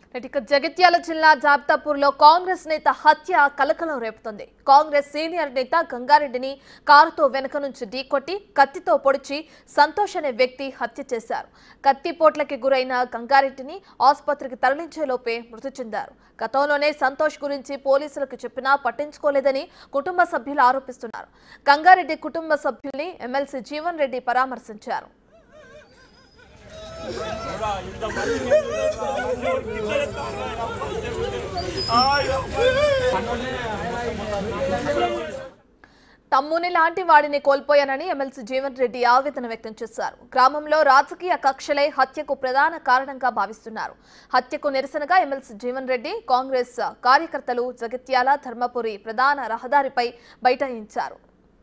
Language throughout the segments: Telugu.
రైట్, ఇక జగిత్యాల జిల్లా జాబితాపూర్లో కాంగ్రెస్ నేత హత్య కలకలం రేపుతుంది కాంగ్రెస్ సీనియర్ నేత గంగారెడ్డిని కారుతో వెనుక నుంచి ఢీకొట్టి కత్తితో పొడిచి సంతోష్ అనే వ్యక్తి హత్య చేశారు కత్తిపోట్లకి గురైన గంగారెడ్డిని ఆసుపత్రికి తరలించే లోపే మృతి చెందారు గతంలోనే సంతోష్ గురించి పోలీసులకు చెప్పినా పట్టించుకోలేదని కుటుంబ సభ్యులు ఆరోపిస్తున్నారు గంగారెడ్డి కుటుంబ సభ్యుల్ని ఎమ్మెల్సీ జీవన్ రెడ్డి పరామర్శించారు తమ్ముని లాంటి వాడిని కోల్పోయానని ఎమ్మెల్సీ జీవన్ రెడ్డి ఆవేదన వ్యక్తం చేశారు గ్రామంలో రాజకీయ కక్షలే హత్యకు ప్రధాన కారణంగా భావిస్తున్నారు హత్యకు నిరసనగా ఎమ్మెల్సీ జీవన్ రెడ్డి కాంగ్రెస్ కార్యకర్తలు జగిత్యాల ధర్మపురి ప్రధాన రహదారిపై బైఠాయించారు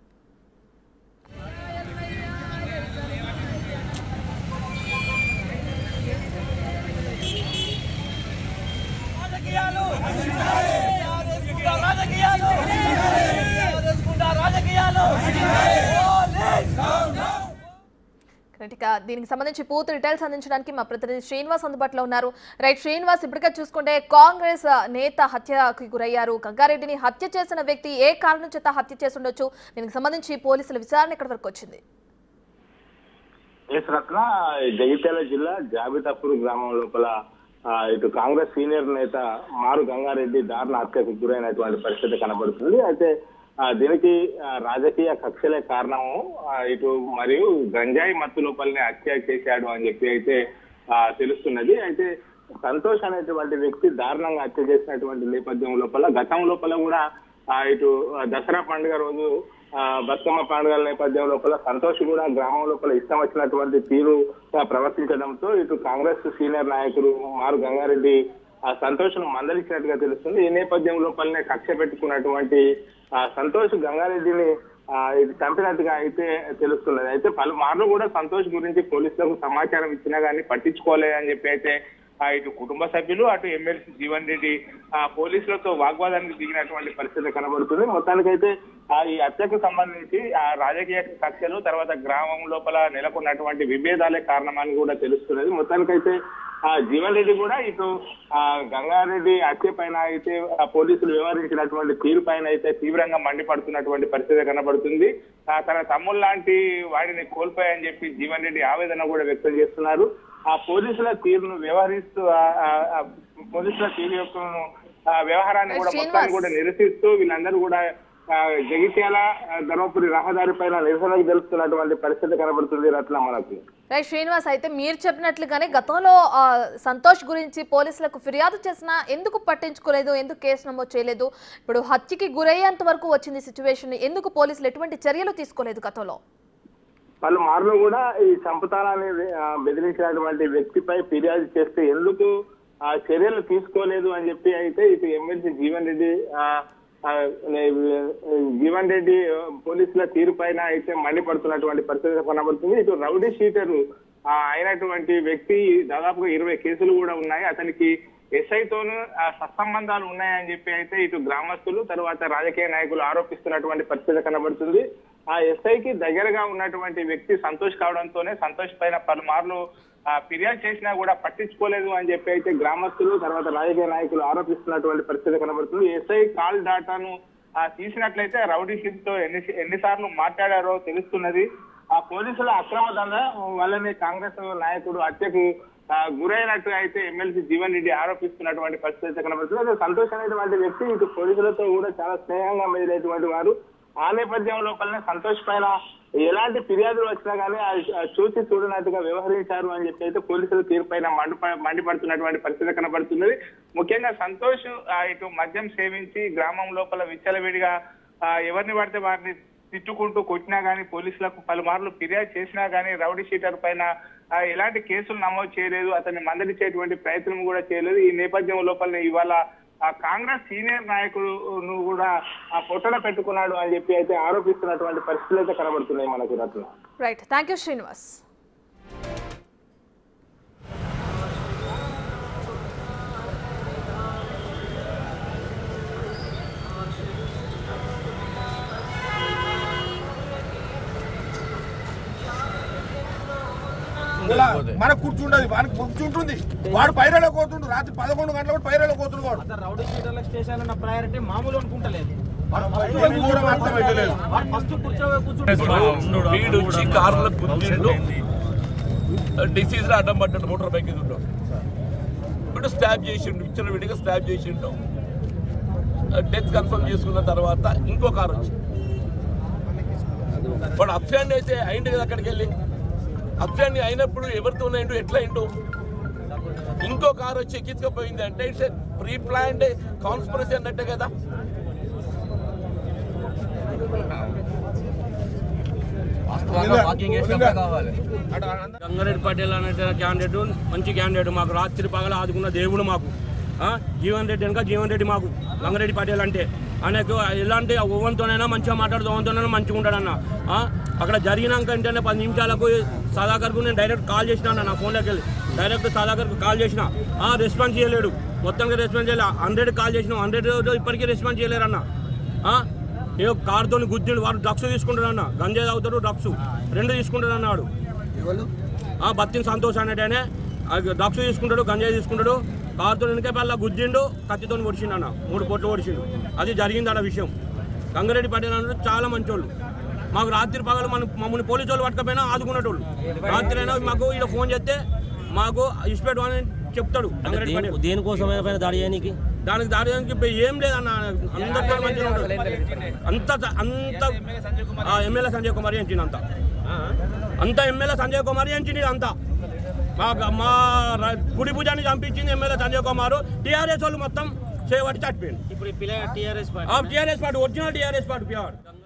రాజకీయాలు రాజకీయాలు రాజకీయాలు రైట్, ఇక దీనికి సంబంధించి పూర్తి డీటెయిల్స్ అందించడానికి మా ప్రతినిధి శ్రీనివాస్ అందుబాటులో ఉన్నారు రైట్ శ్రీనివాస్ ఇప్పటికే చూసుకుంటే కాంగ్రెస్ నేత హత్యకి గురయ్యారు గంగారెడ్డిని హత్య చేసిన వ్యక్తి ఏ కారణం చేత హత్య చేసి ఉండొచ్చు దీనికి సంబంధించి పోలీసుల విచారణ ఎక్కడి వరకు వచ్చింది ఎస్ రత్న జగిత్యాల జిల్లా జాబితాపూర్ గ్రామం లోపల ఆ, ఇటు కాంగ్రెస్ సీనియర్ నేత మారు గంగారెడ్డి దారుణ హత్యకు గురైనటువంటి పరిస్థితి కనబడుతుంది అయితే ఆ, దీనికి ఆ, రాజకీయ కక్షలే కారణము ఆ, ఇటు మరియు గంజాయి మత్తు లోపలనే హత్య చేశాడు అని చెప్పి అయితే ఆ, తెలుస్తున్నది అయితే సంతోష్ అనేటువంటి వ్యక్తి దారుణంగా హత్య చేసినటువంటి నేపథ్యం లోపల గతం లోపల కూడా ఆ, ఇటు ఆ, దసరా పండుగ రోజు ఆ, బతుకమ్మ పండుగల నేపథ్యం లోపల సంతోష్ కూడా గ్రామం లోపల ఇష్టం వచ్చినటువంటి తీరు ఆ, ప్రవర్తించడంతో ఇటు కాంగ్రెస్ సీనియర్ నాయకులు మారు గంగారెడ్డి ఆ సంతోష్ ను మందలించినట్టుగా తెలుస్తుంది ఈ నేపథ్యం లోపలనే కక్ష పెట్టుకున్నటువంటి ఆ సంతోష్ గంగారెడ్డిని ఆ, ఇది చంపినట్టుగా అయితే తెలుస్తున్నది అయితే పలుమార్లు కూడా సంతోష్ గురించి పోలీసులకు సమాచారం ఇచ్చినా గానీ పట్టించుకోలేదని చెప్పి అయితే ఆ, ఇటు కుటుంబ సభ్యులు అటు ఎమ్మెల్సీ జీవన్ రెడ్డి ఆ పోలీసులతో వాగ్వాదానికి దిగినటువంటి పరిస్థితి కనబడుతుంది మొత్తానికైతే ఆ ఈ హత్యకు సంబంధించి ఆ రాజకీయ కక్షలు తర్వాత గ్రామం లోపల నెలకొన్నటువంటి విభేదాలే కారణమని కూడా తెలుస్తున్నది మొత్తానికైతే ఆ జీవన్ రెడ్డి కూడా ఇటు ఆ గంగారెడ్డి హత్య పైన అయితే ఆ పోలీసులు వ్యవహరించినటువంటి తీరు పైన అయితే తీవ్రంగా మండిపడుతున్నటువంటి పరిస్థితి కనబడుతుంది ఆ తన తమ్ముళ్ళ లాంటి వాడిని కోల్పోయాయని చెప్పి జీవన్ రెడ్డి ఆవేదన కూడా వ్యక్తం చేస్తున్నారు ఆ పోలీసుల తీరును వ్యవహరిస్తూ ఆ- ఆ- ఆ పోలీసుల తీరు యొక్క ఆ వ్యవహారాన్ని కూడా శ్రీనివాస్. మొత్తాన్ని కూడా నిరసిస్తూ వీళ్ళందరూ కూడా ఆ, జగిత్యాల ఆ, ధర్మపురి రహదారి పైన నిరసనకు తెలుస్తున్నటువంటి పరిస్థితి కనబడుతుంది రత్న మనకు రైట్ శ్రీనివాస్ అయితే మీరు చెప్పినట్లుగానే గతంలో ఆ, సంతోష్ గురించి పోలీసులకు ఫిర్యాదు చేసినా ఎందుకు పట్టించుకోలేదు ఎందుకు కేసు నమోదు చేయలేదు ఇప్పుడు హత్యకి గురయ్యేంత వరకు వచ్చింది సిచ్యువేషన్ ఎందుకు పోలీసులు ఎటువంటి చర్యలు తీసుకోలేదు గతంలో పలు మార్లు కూడా ఈ చంపుతానని ఆ, బెదిరించినటువంటి వ్యక్తిపై ఫిర్యాదు చేస్తే ఎందుకు ఆ చర్యలు తీసుకోలేదు అని చెప్పి అయితే ఇటు ఎమ్మెల్సీ జీవన్ రెడ్డి ఆ, ఆ, జీవన్ రెడ్డి ఆ, పోలీసుల తీరు పైన అయితే మండిపడుతున్నటువంటి పరిస్థితి కనబడుతుంది ఇటు రౌడీ షీటరు ఆ, అయినటువంటి వ్యక్తి దాదాపుగా ఇరవై కేసులు కూడా ఉన్నాయి అతనికి ఎస్ఐతోనూ సత్సంబంధాలు ఉన్నాయని చెప్పి అయితే ఇటు గ్రామస్తులు తర్వాత రాజకీయ నాయకులు ఆరోపిస్తున్నటువంటి పరిస్థితి కనబడుతుంది ఆ ఎస్ఐకి దగ్గరగా ఉన్నటువంటి వ్యక్తి సంతోష్ కావడంతోనే సంతోష్ పైన పలుమార్లు ఆ, ఫిర్యాదు చేసినా కూడా పట్టించుకోలేదు అని చెప్పి అయితే గ్రామస్తులు తర్వాత రాజకీయ నాయకులు ఆరోపిస్తున్నటువంటి పరిస్థితి కనబడుతుంది ఎస్ఐ కాల్ డాటాను ఆ, తీసినట్లయితే రౌడీ షీట్ తో ఎన్ని ఎన్నిసార్లు మాట్లాడారో తెలుస్తున్నది ఆ పోలీసుల అక్రమ దంద వల్లనే కాంగ్రెస్ నాయకుడు హత్యకు ఆ, గురైనట్టు అయితే ఎమ్మెల్సీ జీవన్ రెడ్డి ఆరోపిస్తున్నటువంటి పరిస్థితి కనబడుతుంది అదే సంతోష్ అనేటువంటి వ్యక్తి ఇటు పోలీసులతో కూడా చాలా స్నేహంగా మెదిలేటువంటి వారు ఆ నేపథ్యం లోపలనే సంతోష్ పైన ఎలాంటి ఫిర్యాదులు వచ్చినా కానీ ఆ- ఆ చూసి చూడనట్టుగా వ్యవహరించారు అని చెప్పి అయితే పోలీసుల తీరు పైన మండిప మండిపడుతున్నటువంటి పరిస్థితి కనబడుతున్నది ముఖ్యంగా సంతోష్ ఆ, ఇటు మద్యం సేవించి గ్రామం లోపల విచ్చలవిడిగా ఆ, ఎవరిని పడితే వారిని తిట్టుకుంటూ కొట్టినా గానీ పోలీసులకు పలుమార్లు ఫిర్యాదు చేసినా గానీ రౌడీ షీటర్ పైన ఆ, ఎలాంటి కేసులు నమోదు చేయలేదు అతన్ని మందలించేటువంటి ప్రయత్నం కూడా చేయలేదు ఈ నేపథ్యం లోపల ఇవాళ ఆ కాంగ్రెస్ సీనియర్ నాయకుడు నువ్వు కూడా ఆ పొట్టలో పెట్టుకున్నాడు అని చెప్పి అయితే ఆరోపిస్తున్నటువంటి పరిస్థితులు అయితే కనబడుతున్నాయి మనకు Ratna right thank you Srinivas పోతే మనకు కూర్చుండదు వానికి కూర్చుంటుంది వాడు పైరలో పోతుండు రాత్రి పదకొండు గంటల పైరలో పోతుండు వాడు అసలు రౌడీ షీటర్ల స్టేషన్ అన్న ప్రయారిటీ మామూలు అనుకుంటలేదు ఇవన్నీ కూడా అర్థమైతలేదు వాడు ఫస్ట్ కూర్చో కూర్చుంటాడు వీడు వచ్చి కారులో గుద్దిండు డిసీజ్ అడ్డం పడ్డాడు మోటార్ బైక్ మీద ఉన్నాడు ఇప్పుడు స్టాబ్ చేసిండు ఇచ్చిన విడిగా స్టాబ్ చేసిండు డెత్ కన్ఫర్మ్ చేసుకున్న తర్వాత ఇంకో కారు వచ్చింది వాడు అప్సాండ్ అయితే అయింది కదా అక్కడికి వెళ్ళి అప్సాండ్ అయినప్పుడు ఎవరితో ఉన్నాయండు ఎట్లా అయిండు ఇంకో కారు వచ్చి ఎక్కించుకపోయింది అంటే ఇట్స్ ప్రీ ప్లాన్డ్ కాన్స్పరసీ అన్నట్టే కదా రంగారెడ్డి పటేల్ అనే క్యాండిడేట్ మంచి క్యాండిడేట్ మాకు రాత్రి పగల ఆదుకున్న దేవుడు మాకు ఆ, జీవన్ రెడ్డి వెనక జీవన్ రెడ్డి మాకు రంగారెడ్డి పటేల్ అంటే ఆయనకు ఎలాంటి ఓవన్తోనైనా మంచిగా మాట్లాడుతూ ఓవన్తోనైనా మంచిగా ఉంటాడన్న ఆ, అక్కడ జరిగినాక ఏంటంటే పది నిమిషాలకు సాదాకర్కు నేను డైరెక్ట్ కాల్ చేసిన అన్న నా ఫోన్లోకి వెళ్ళి డైరెక్ట్ సాదాకర్కు కాల్ చేసిన ఆ, రెస్పాన్స్ చేయలేడు మొత్తంగా రెస్పాన్స్ చేయలే హండ్రెడ్ కాల్ చేసిన హండ్రెడ్ ఇప్పటికీ రెస్పాన్స్ చేయలేరన్న ఆ, ఏ కార్తో గుద్దిండు వాడు డ్రగ్స్ తీసుకుంటాడు అన్న గంజాయి తాగుతాడు డ్రగ్స్ రెండు తీసుకుంటాడు అన్నాడు ఆ బత్తిన సంతోష్ అనేటనే డ్రగ్స్ తీసుకుంటాడు గంజాయి తీసుకుంటాడు కారుతో వెనక పల్ల గుద్దిండు కత్తితో పొడిచిండు అన్న మూడు పొట్లు పొడిచిండు అది జరిగింది అన్న విషయం గంగారెడ్డి పటేల్ అన్నాడు చాలా మంచోళ్ళు మాకు రాత్రి పగలు మన మమ్మల్ని పోలీసు వాళ్ళు పట్టుకపోయినా ఆదుకునేటోళ్ళు రాత్రి అయినా మాకు ఇక్కడ ఫోన్ చేస్తే మాకు ఇష్టపెట్టు అని చెప్తాడు గంగారెడ్డి పటేల్ దేనికోసమైన పైన దాడి చేయడానికి దానికి దాడి చేయడానికి ఇప్పుడు ఏం లేదన్న అందరితో మంచిగా ఉంటాడు. అంత అంత ఆ, ఎమ్మెల్యే సంజయ్ కుమార్ ఎంచింది అంత అంత ఎమ్మెల్యే సంజయ్ కుమార్ ఎంచింది అంతా మా మా ర- కుడి భుజాన్ని చంపించింది ఎమ్మెల్యే సంజయ్ కుమార్ టీఆర్ఎస్ వాళ్ళు మొత్తం చేయబట్టి చచ్చిపోయింది ఇప్పుడు పిల్ల టీఆర్ఎస్ పార్టీ ఆ TRS party original TRS party PR